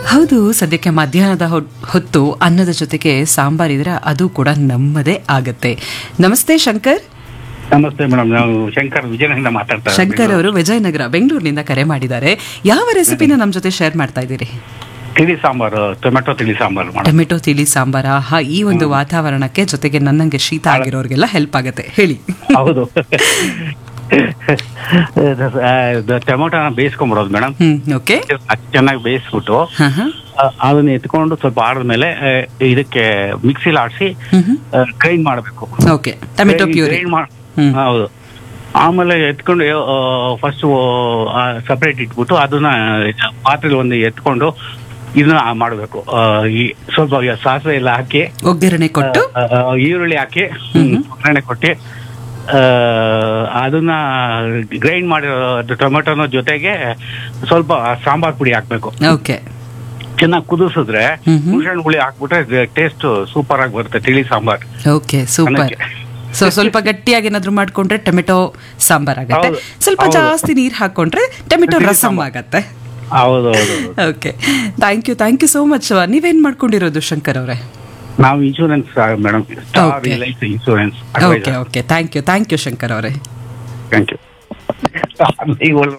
ಹೌದು ಸದ್ಯಕ್ಕೆ ಮಧ್ಯಾಹ್ನದ ಹೊ- ಹೊತ್ತು ಅನ್ನದ ಜೊತೆಗೆ ಸಾಂಬಾರ್ ಇದ್ರೆ ಅದು ಕೂಡ ನಮ್ಮದೇ ಆಗತ್ತೆ ನಮಸ್ತೆ ಶಂಕರ್ ನಮಸ್ತೆ ಮೇಡಮ್ ನಾವು ಶಂಕರ್ ವಿಜಯನಗರ ಮಾತಾಡ್ತಾ ಇರೋದು. ಶಂಕರ್ ಅವರು ವಿಜಯನಗರ ಬೆಂಗಳೂರಿನಿಂದ ಕರೆ ಮಾಡಿದ್ದಾರೆ ಯಾವ ರೆಸಿಪಿನ ನಮ್ಮ ಜೊತೆ ಶೇರ್ ಮಾಡ್ತಾ ಇದ್ದೀರಿ ತಿಳಿ ಸಾಂಬಾರು ಟೊಮೆಟೊ ತಿಳಿ ಸಾಂಬಾರು ಮೇಡಮ್ ಟೊಮೆಟೊ ತಿಳಿ ಸಾಂಬಾರ ಹಾ ಈ ಒಂದು ವಾತಾವರಣಕ್ಕೆ ಜೊತೆಗೆ ನನ್ನಂಗೆ ಶೀತ ಆಗಿರೋರಿಗೆಲ್ಲ ಹೆಲ್ಪ್ ಆಗತ್ತೆ ಹೇಳಿ ಹೌದು ಟೊಮೆಟೊನ ಬೇಯಿಸ್ಕೊಂಡ್ಬಿಡೋದು ಮೇಡಮ್ ಹ್ಮ್ ಓಕೆ ಚೆನ್ನಾಗಿ ಬೇಯಿಸ್ಬಿಟ್ಟು ಹಾ ಹಾ ಆ, ಅದನ್ನ ಎತ್ಕೊಂಡು ಸ್ವಲ್ಪ ಆಡಿದ್ಮೇಲೆ ಆ, ಇದಕ್ಕೆ ಮಿಕ್ಸಿಲಿ ಆಡಿಸಿ ಹ್ಮ್ ಹ್ಮ್ ಗ್ರೈಂಡ್ ಮಾಡಬೇಕು ಓಕೆ ಟೊಮೆಟೊ ಪ್ಯೂರಿ ಹ್ಮ್. ಹೌದು ಆಮೇಲೆ ಎತ್ಕೊಂಡು ಫಸ್ಟ್ ಸಪ್ರೇಟ್ ಇಟ್ಬಿಟ್ಟು ಅದನ್ನ ಪಾತ್ರೆಲಿ ಒಂದು ಎತ್ಕೊಂಡು ಇದನ್ನ ಮಾಡಬೇಕು ಈ ಸ್ವಲ್ಪ ಸಾಸಿವೆ ಎಲ್ಲ ಹಾಕಿ ಒಗ್ಗರಣೆ ಕೊಟ್ಟು ಆ, ಆ, ಈರುಳ್ಳಿ ಹಾಕಿ ಒಗ್ಗರಣೆ ಕೊಟ್ಟು ಆ, ಅದನ್ನ ಗ್ರೈಂಡ್ ಮಾಡಿರೋ ಟೊಮೆಟೊನ ಜೊತೆಗೆ ಸ್ವಲ್ಪ ಸಾಂಬಾರ್ ಪುಡಿ ಹಾಕ್ಬೇಕು ಓಕೆ ಚೆನ್ನಾಗಿ ಕುದಿಸಿದ್ರೆ ಹ್ಮ್ ಹ್ಮ್. ಹುಣಸೆ ಹುಳಿ ಹಾಕ್ಬಿಟ್ರೆ ಟೇಸ್ಟ್ ಸೂಪರ್ ಆಗಿ ಬರುತ್ತೆ ತಿಳಿ ಸಾಂಬಾರ್ ಓಕೆ ಸೂಪರ್ ಅನ್ನಕ್ಕೆ. ಸೊ ಸ್ವಲ್ಪ ಗಟ್ಟಿಯಾಗಿ ಏನಾದ್ರು ಮಾಡ್ಕೊಂಡ್ರೆ ಟೊಮೆಟೊ ಸಾಂಬಾರ್ ಆಗತ್ತೆ ಹೌದು. ಸ್ವಲ್ಪ ಹೌದು. ಜಾಸ್ತಿ ನೀರ್ ಹಾಕೊಂಡ್ರೆ ಟೊಮೆಟೊ ತಿಳಿ ರಸಂ ಸಾಂಬಾರ್. ಆಗತ್ತೆ ಹೌದು ಹೌದು okay thank you thank you so much ನೀವೇನ್ ಮಾಡ್ಕೊಂಡಿರೋದು ಶಂಕರ್ ಅವರೇ ನಾವು insurance madam star Okay. Life insurance okay okay thank you thank you Shankar ಅವರೇ ಥ್ಯಾಂಕ್ ಯು ಈಗ ಒಳ್ಳೆ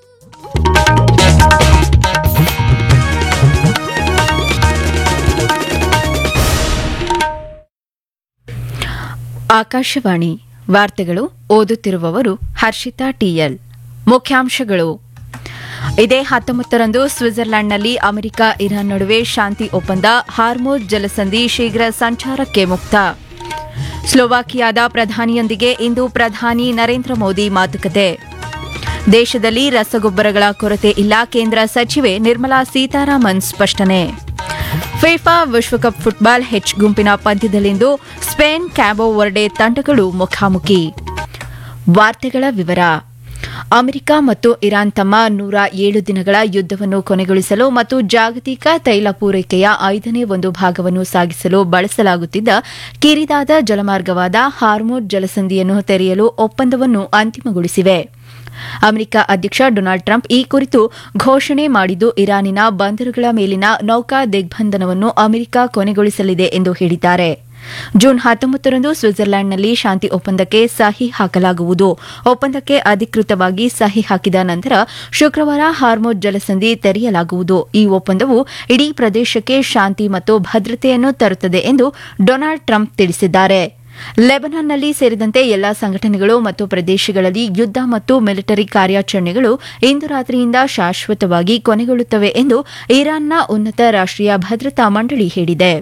ಆಕಾಶವಾಣಿ ವಾರ್ತೆಗಳು ಓದುತ್ತಿರುವವರು ಹರ್ಷಿತಾ ಟಿಎಲ್ ಮುಖ್ಯಾಂಶಗಳು ಇದೇ ಹತ್ತೊಂಬತ್ತರಂದು ಸ್ವಿಟ್ಜರ್ಲೆಂಡ್ನಲ್ಲಿ ಅಮೆರಿಕ ಇರಾನ್ ನಡುವೆ ಶಾಂತಿ ಒಪ್ಪಂದ ಹಾರ್ಮೋಜ್ ಜಲಸಂಧಿ ಶೀಘ್ರ ಸಂಚಾರಕ್ಕೆ ಮುಕ್ತ ಸ್ಲೋವಾಕಿಯಾದ ಪ್ರಧಾನಿಯೊಂದಿಗೆ ಇಂದು ಪ್ರಧಾನಿ ನರೇಂದ್ರ ಮೋದಿ ಮಾತುಕತೆ ದೇಶದಲ್ಲಿ ರಸಗೊಬ್ಬರಗಳ ಕೊರತೆ ಇಲ್ಲ ಕೇಂದ್ರ ಸಚಿವೆ ನಿರ್ಮಲಾ ಸೀತಾರಾಮನ್ ಸ್ಪಷ್ಟನೆ ಫಿಫಾ ವಿಶ್ವಕಪ್ ಫುಟ್ಬಾಲ್ ಹೆಚ್ ಗುಂಪಿನ ಪಂದ್ಯದಲ್ಲಿಂದು ಸ್ಪೇನ್ ಕ್ಯಾಬೋ ವರ್ಡೆ ತಂಡಗಳು ಮುಖಾಮುಖಿ ವಾರ್ತೆಗಳ ವಿವರ ಅಮೆರಿಕ ಮತ್ತು ಇರಾನ್ ತಮ್ಮ ನೂರ ಏಳು ದಿನಗಳ ಯುದ್ದವನ್ನು ಕೊನೆಗೊಳಿಸಲು ಮತ್ತು ಜಾಗತಿಕ ತೈಲ ಪೂರೈಕೆಯ ಐದನೇ ಒಂದು ಭಾಗವನ್ನು ಸಾಗಿಸಲು ಬಳಸಲಾಗುತ್ತಿದ್ದ ಕಿರಿದಾದ ಜಲಮಾರ್ಗವಾದ ಹಾರ್ಮೋಡ್ ಜಲಸಂಧಿಯನ್ನು ತೆರೆಯಲು ಒಪ್ಪಂದವನ್ನು ಅಂತಿಮಗೊಳಿಸಿವೆ ಅಮೆರಿಕ ಅಧ್ಯಕ್ಷ ಡೊನಾಲ್ಡ್ ಟ್ರಂಪ್ ಈ ಕುರಿತು ಘೋಷಣೆ ಮಾಡಿದ್ದು ಇರಾನಿನ ಬಂದರುಗಳ ಮೇಲಿನ ನೌಕಾ ದಿಗ್ಬಂಧನವನ್ನು ಅಮೆರಿಕ ಕೊನೆಗೊಳಿಸಲಿದೆ ಎಂದು ಹೇಳಿದ್ದಾರೆ ಜೂನ್ ಹತ್ತೊಂಬತ್ತರಂದು ಸ್ವಿಟ್ಜರ್ಲೆಂಡ್ನಲ್ಲಿ ಶಾಂತಿ ಒಪ್ಪಂದಕ್ಕೆ ಸಹಿ ಹಾಕಲಾಗುವುದು ಒಪ್ಪಂದಕ್ಕೆ ಅಧಿಕೃತವಾಗಿ ಸಹಿ ಹಾಕಿದ ನಂತರ ಶುಕ್ರವಾರ ಹಾರ್ಮೋಜ್ ಜಲಸಂಧಿ ತೆರೆಯಲಾಗುವುದು ಈ ಒಪ್ಪಂದವು ಇಡೀ ಪ್ರದೇಶಕ್ಕೆ ಶಾಂತಿ ಮತ್ತು ಭದ್ರತೆಯನ್ನು ತರುತ್ತದೆ ಎಂದು ಡೊನಾಲ್ಡ್ ಟ್ರಂಪ್ ತಿಳಿಸಿದ್ದಾರೆ ಲೆಬನಾನ್ನಲ್ಲಿ ಸೇರಿದಂತೆ ಎಲ್ಲಾ ಸಂಘಟನೆಗಳು ಮತ್ತು ಪ್ರದೇಶಗಳಲ್ಲಿ ಯುದ್ಧ ಮತ್ತು ಮಿಲಿಟರಿ ಕಾರ್ಯಾಚರಣೆಗಳು ಇಂದು ರಾತ್ರಿಯಿಂದ ಶಾಶ್ವತವಾಗಿ ಕೊನೆಗೊಳ್ಳುತ್ತವೆ ಎಂದು ಇರಾನ್ನ ಉನ್ನತ ರಾಷ್ಟೀಯ ಭದ್ರತಾ ಮಂಡಳಿ ಹೇಳಿದೆ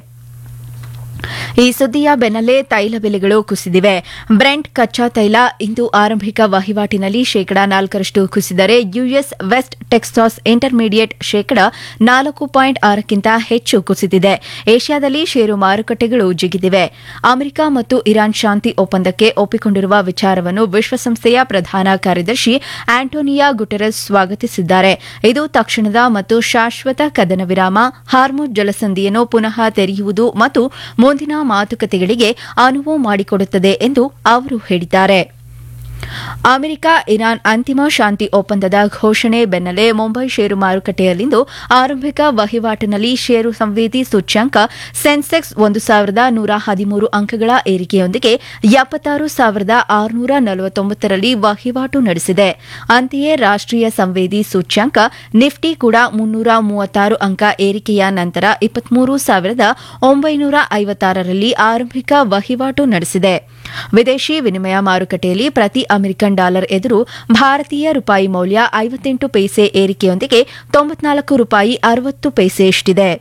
ಈ ಸುದ್ದಿಯ ಬೆನ್ನಲ್ಲೇ ತೈಲ ಬೆಲೆಗಳು ಕುಸಿದಿವೆ ಬ್ರೆಂಟ್ ಕಚ್ಚಾ ತೈಲ ಇಂದು ಆರಂಭಿಕ ವಹಿವಾಟಿನಲ್ಲಿ ಶೇಕಡಾ ನಾಲ್ಕರಷ್ಟು ಕುಸಿದರೆ ಯುಎಸ್ ವೆಸ್ಟ್ ಟೆಕ್ಸಾಸ್ ಇಂಟರ್ಮೀಡಿಯೇಟ್ ಶೇಕಡಾ ನಾಲ್ಕು ಪಾಯಿಂಟ್ ಆರಕ್ಕಿಂತ ಹೆಚ್ಚು ಕುಸಿದಿದೆ ಏಷ್ಯಾದಲ್ಲಿ ಷೇರು ಮಾರುಕಟ್ಟೆಗಳು ಜಿಗಿದಿವೆ ಅಮೆರಿಕ ಮತ್ತು ಇರಾನ್ ಶಾಂತಿ ಒಪ್ಪಂದಕ್ಕೆ ಒಪ್ಪಿಕೊಂಡಿರುವ ವಿಚಾರವನ್ನು ವಿಶ್ವಸಂಸ್ಥೆಯ ಪ್ರಧಾನ ಕಾರ್ಯದರ್ಶಿ ಆಂಟೋನಿಯಾ ಗುಟೆರಸ್ ಸ್ವಾಗತಿಸಿದ್ದಾರೆ ಇದು ತಕ್ಷಣದ ಮತ್ತು ಶಾಶ್ವತ ಕದನ ವಿರಾಮ ಹಾರ್ಮೋಜ್ ಜಲಸಂಧಿಯನ್ನು ಪುನಃ ತೆರೆಯುವುದು ಮತ್ತು ಮುಂದಿನ ಮಾತುಕತೆಗಳಿಗೆ ಅನುವು ಮಾಡಿಕೊಡುತ್ತದೆ ಎಂದು ಅವರು ಹೇಳಿದ್ದಾರೆ ಅಮೆರಿಕ ಇರಾನ್ ಅಂತಿಮ ಶಾಂತಿ ಒಪ್ಪಂದದ ಘೋಷಣೆ ಬೆನ್ನಲ್ಲೇ ಮುಂಬೈ ಷೇರು ಮಾರುಕಟ್ಟೆಯಲ್ಲಿಂದು ಆರಂಭಿಕ ವಹಿವಾಟಿನಲ್ಲಿ ಷೇರು ಸಂವೇದಿ ಸೂಚ್ಯಂಕ ಸೆನ್ಸೆಕ್ಸ್ ಒಂದು ಸಾವಿರದ ನೂರ ಹದಿಮೂರು ಅಂಕಗಳ ಏರಿಕೆಯೊಂದಿಗೆ ಎಪ್ಪತ್ತಾರು ಸಾವಿರದ ಆರುನೂರ ನಲವತ್ತೊಂಬತ್ತರಲ್ಲಿ ವಹಿವಾಟು ನಡೆಸಿದೆ ಅಂತೆಯೇ ರಾಷ್ಟೀಯ ಸಂವೇದಿ ಸೂಚ್ಯಂಕ ನಿಫ್ಟಿ ಕೂಡ ಮುನ್ನೂರ ಮೂವತ್ತಾರು ಅಂಕ ಏರಿಕೆಯ ನಂತರ ಇಪ್ಪತ್ಮೂರು ಸಾವಿರದ ಒಂಬೈನೂರ ಐವತ್ತಾರರಲ್ಲಿ ಆರಂಭಿಕ ವಹಿವಾಟು ನಡೆಸಿದೆ ವಿದೇಶಿ ವಿನಿಮಯ ಮಾರುಕಟ್ಟೆಯಲ್ಲಿ ಪ್ರತಿ ಅಮೆರಿಕನ್ ಡಾಲರ್ ಎದುರು ಭಾರತೀಯ ರೂಪಾಯಿ ಮೌಲ್ಯ ಐವತ್ತೆಂಟು ಪೈಸೆ ಏರಿಕೆಯೊಂದಿಗೆ ತೊಂಬತ್ನಾಲ್ಕು ರೂಪಾಯಿ ಅರವತ್ತು ಪೈಸೆಯಷ್ಟಿದೆ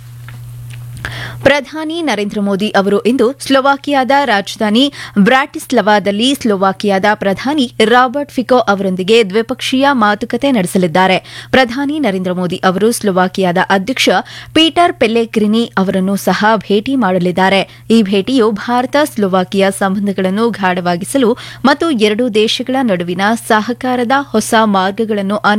ಪ್ರಧಾನಿ ನರೇಂದ್ರ ಮೋದಿ ಅವರು ಇಂದು ಸ್ಲೋವಾಕಿಯಾದ ರಾಜಧಾನಿ ಬ್ರಾಟಿಸ್ಲವಾದಲ್ಲಿ ಸ್ಲೋವಾಕಿಯಾದ ಪ್ರಧಾನಿ ರಾಬರ್ಟ್ ಫಿಕೋ ಅವರೊಂದಿಗೆ ದ್ವಿಪಕ್ಷೀಯ ಮಾತುಕತೆ ನಡೆಸಲಿದ್ದಾರೆ ಪ್ರಧಾನಿ ನರೇಂದ್ರ ಮೋದಿ ಅವರು ಸ್ಲೋವಾಕಿಯಾದ ಅಧ್ಯಕ್ಷ ಪೀಟರ್ ಪೆಲ್ಲೆಗ್ರಿನಿ ಅವರನ್ನು ಸಹ ಭೇಟಿ ಮಾಡಲಿದ್ದಾರೆ ಈ ಭೇಟಿಯು ಭಾರತ ಸ್ಲೋವಾಕಿಯಾ ಸಂಬಂಧಗಳನ್ನು ಗಾಢವಾಗಿಸಲು ಮತ್ತು ಎರಡೂ ದೇಶಗಳ ನಡುವಿನ ಸಹಕಾರದ ಹೊಸ ಮಾರ್ಗಗಳನ್ನು